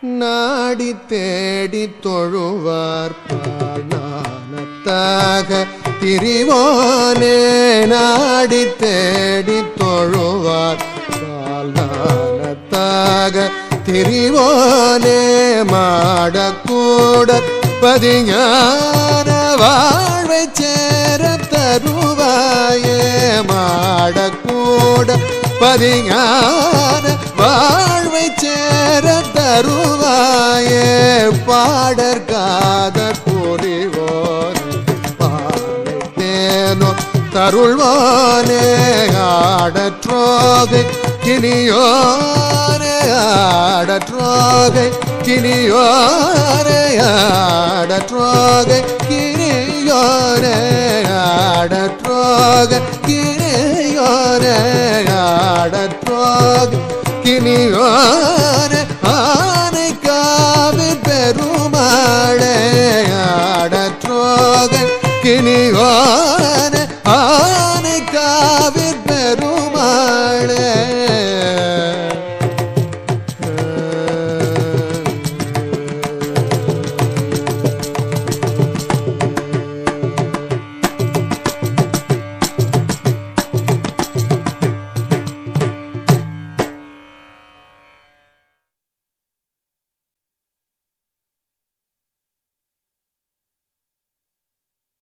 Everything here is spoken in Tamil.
நாடி தேடி தொழுவார் நாணத்தாக திரிவோனே நாடி தேடி தொழுவார் நாணத்தாக திரிவோனே மாடக்கூட பதிஞான வாழ்வை சேர தருவாயே மாடக்கூட பதிஞான வாழ்வை சேர தருவாயே பாடற்காத புரிவோர் பாலை தேனோ தருள்வானே ஆடற்றோகை கினியோரே ஆடற்றோகை கினியோரே ஆடற்றோகை கினியோரே ஆடற்றோகை கினியோரே ஆடற்றோகை கினியோரே ஆனை காவி பெருமாளே ஆடற்றோகை கினியோரே